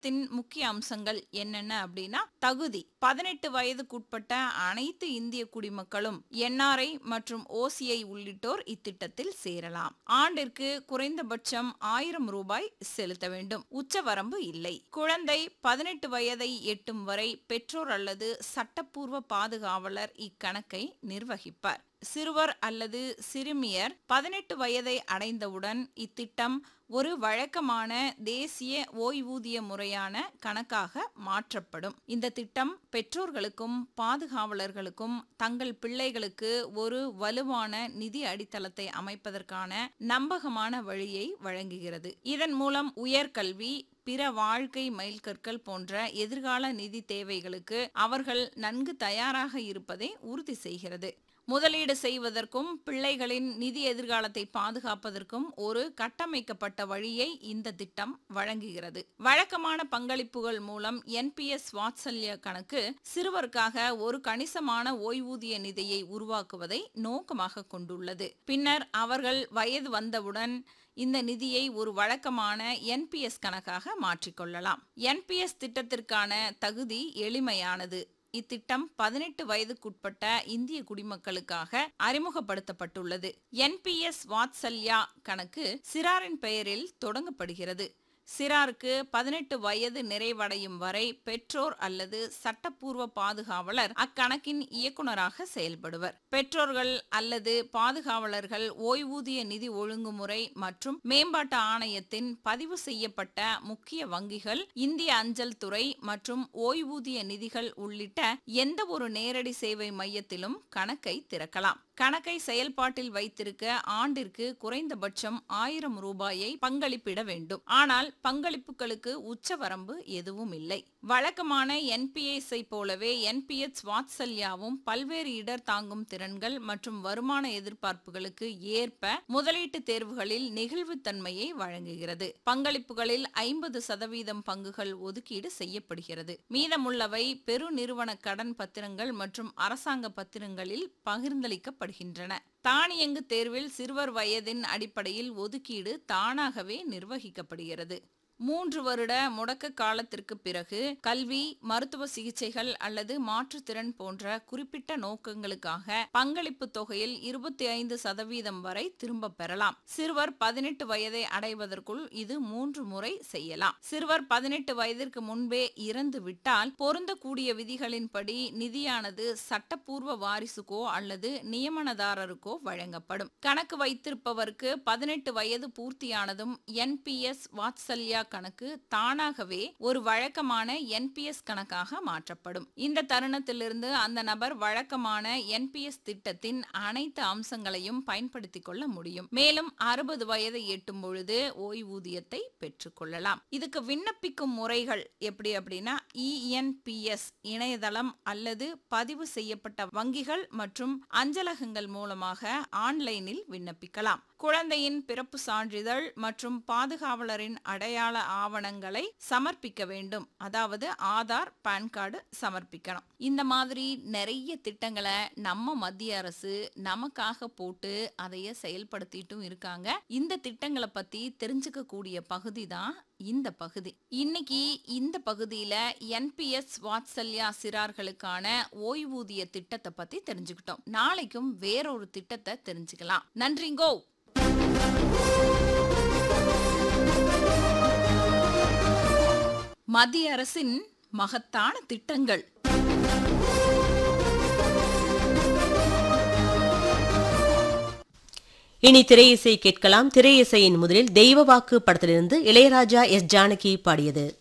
திட்டத்தின் முக்கிய அம்சங்கள் என்னென்ன அப்படின்னா தகுதி பதினெட்டு வயதுக்குட்பட்ட அனைத்து இந்திய குடிமக்களும் என்ஆர்ஐ மற்றும் ஓசிஐ உள்ளிட்டோர் இத்திட்டத்தில் சேரலாம் ஆண்டிற்கு குறைந்தபட்சம் ஆயிரம் ரூபாய் செலுத்த வேண்டும் உச்சவரம்பு இல்லை குழந்தை பதினெட்டு வயதை எட்டும் வரை பெற்றோர் அல்லது சட்டப்பூர்வ பாதுகாவலர் இக்கணக்கை நிர்வகிப்பார் சிறுவர் அல்லது சிறுமியர் பதினெட்டு வயதை அடைந்தவுடன் இத்திட்டம் ஒரு வழக்கமான தேசிய ஓய்வூதிய முறையான கணக்காக மாற்றப்படும் இந்த திட்டம் பெற்றோர்களுக்கும் பாதுகாவலர்களுக்கும் தங்கள் பிள்ளைகளுக்கு ஒரு வலுவான நிதி அடித்தளத்தை அமைப்பதற்கான நம்பகமான வழியை வழங்குகிறது இதன் மூலம் உயர்கல்வி பிற வாழ்க்கை மைல்கற்கள் போன்ற எதிர்கால நிதி தேவைகளுக்கு அவர்கள் நன்கு தயாராக இருப்பதை உறுதி செய்கிறது முதலீடு செய்வதற்கும் பிள்ளைகளின் நிதி எதிர்காலத்தை பாதுகாப்பதற்கும் ஒரு கட்டமைக்கப்பட்ட வழியை இந்த திட்டம் வழங்குகிறது வழக்கமான பங்களிப்புகள் மூலம் என்பிஎஸ் வாத்சல்ய கணக்கு சிறுவருக்காக ஒரு கணிசமான ஓய்வூதிய நிதியை உருவாக்குவதை நோக்கமாக கொண்டுள்ளது பின்னர் அவர்கள் வயது வந்தவுடன் இந்த நிதியை ஒரு வழக்கமான என்பிஎஸ் கணக்காக மாற்றிக்கொள்ளலாம் என்பிஎஸ் திட்டத்திற்கான தகுதி எளிமையானது இத்திட்டம் பதினெட்டு வயதுக்குட்பட்ட இந்திய குடிமக்களுக்காக அறிமுகப்படுத்தப்பட்டுள்ளது என்பிஎஸ் வாத்சல்யா கணக்கு சிறாரின் பெயரில் தொடங்கப்படுகிறது சிறாருக்கு பதினெட்டு வயது நிறைவடையும் வரை பெற்றோர் அல்லது சட்டப்பூர்வ பாதுகாவலர் அக்கணக்கின் இயக்குநராக செயல்படுவர் பெற்றோர்கள் அல்லது பாதுகாவலர்கள் ஓய்வூதிய நிதி ஒழுங்குமுறை மற்றும் மேம்பாட்டு ஆணையத்தின் பதிவு செய்யப்பட்ட முக்கிய வங்கிகள் இந்திய அஞ்சல் துறை மற்றும் ஓய்வூதிய நிதிகள் உள்ளிட்ட எந்த ஒரு நேரடி சேவை மையத்திலும் கணக்கை திறக்கலாம் கணக்கை செயல்பாட்டில் வைத்திருக்க ஆண்டிற்கு குறைந்தபட்சம் ஆயிரம் ரூபாயை பங்களிப்பிட வேண்டும் ஆனால் பங்களிப்புகளுக்கு உச்சவரம்பு எதுவும் இல்லை வழக்கமான என்பிஎஸ் போலவே என்பிஎஸ் வாத்சல்யாவும் பல்வேறு இடர் தாங்கும் திறன்கள் மற்றும் வருமான எதிர்பார்ப்புகளுக்கு ஏற்ப முதலீட்டு தேர்வுகளில் நெகிழ்வுத்தன்மையை வழங்குகிறது பங்களிப்புகளில் ஐம்பது சதவீதம் பங்குகள் ஒதுக்கீடு செய்யப்படுகிறது மீதமுள்ளவை பெருநிறுவன கடன் பத்திரங்கள் மற்றும் அரசாங்க பத்திரங்களில் பகிர்ந்தளிக்கப்படுகின்றன தானியங்கு தேர்வில் சிறுவர் வயதின் அடிப்படையில் ஒதுக்கீடு தானாகவே நிர்வகிக்கப்படுகிறது மூன்று வருட முடக்க காலத்திற்கு பிறகு கல்வி மருத்துவ சிகிச்சைகள் அல்லது மாற்றுத்திறன் போன்ற குறிப்பிட்ட நோக்கங்களுக்காக பங்களிப்பு தொகையில் இருபத்தி ஐந்து சதவீதம் வரை திரும்ப பெறலாம் சிறுவர் பதினெட்டு வயதை அடைவதற்குள் இது மூன்று முறை செய்யலாம் சிறுவர் பதினெட்டு வயதிற்கு முன்பே இறந்து விட்டால் பொருந்தக்கூடிய விதிகளின்படி நிதியானது சட்டப்பூர்வ வாரிசுக்கோ அல்லது நியமனதாரருக்கோ வழங்கப்படும் கணக்கு வைத்திருப்பவருக்கு பதினெட்டு வயது பூர்த்தியானதும் என்பிஎஸ் வாத்சல்யா கணக்கு தானாகவே ஒரு வழக்கமான என்பிஎஸ் கணக்காக மாற்றப்படும் இந்த தருணத்திலிருந்து அந்த நபர் வழக்கமான என்பிஎஸ் திட்டத்தின் அனைத்து அம்சங்களையும் பயன்படுத்திக் கொள்ள முடியும் மேலும் அறுபது வயதை எட்டும் பொழுது ஓய்வூதியத்தை பெற்றுக்கொள்ளலாம் இதுக்கு விண்ணப்பிக்கும் முறைகள் எப்படி அப்படின்னா இஎன்பிஎஸ் இணையதளம் அல்லது பதிவு செய்யப்பட்ட வங்கிகள் மற்றும் அஞ்சலகங்கள் மூலமாக ஆன்லைனில் விண்ணப்பிக்கலாம் குழந்தையின் பிறப்பு சான்றிதழ் மற்றும் பாதுகாவலரின் அடையாள ஆவணங்களை சமர்ப்பிக்க வேண்டும் அதாவது ஆதார் பான் கார்டு சமர்ப்பிக்கணும் இந்த மாதிரி நிறைய திட்டங்களை நம்ம மத்திய அரசு நமக்காக போட்டு அதைய செயல்படுத்திட்டும் இருக்காங்க இந்த திட்டங்களை பத்தி தெரிஞ்சுக்க கூடிய பகுதி தான் இந்த பகுதி இன்னைக்கு இந்த பகுதியில என்பிஎஸ் வாத்சல்யா சிறார்களுக்கான ஓய்வூதிய திட்டத்தை பத்தி தெரிஞ்சுக்கிட்டோம் நாளைக்கும் வேறொரு திட்டத்தை தெரிஞ்சுக்கலாம் நன்றிங்கோ மத்திய அரசின் மகத்தான திட்டங்கள் இனி திரையிசை கேட்கலாம் திரையிசையின் முதலில் தெய்வ வாக்கு படத்திலிருந்து இளையராஜா எஸ் ஜானகி பாடியது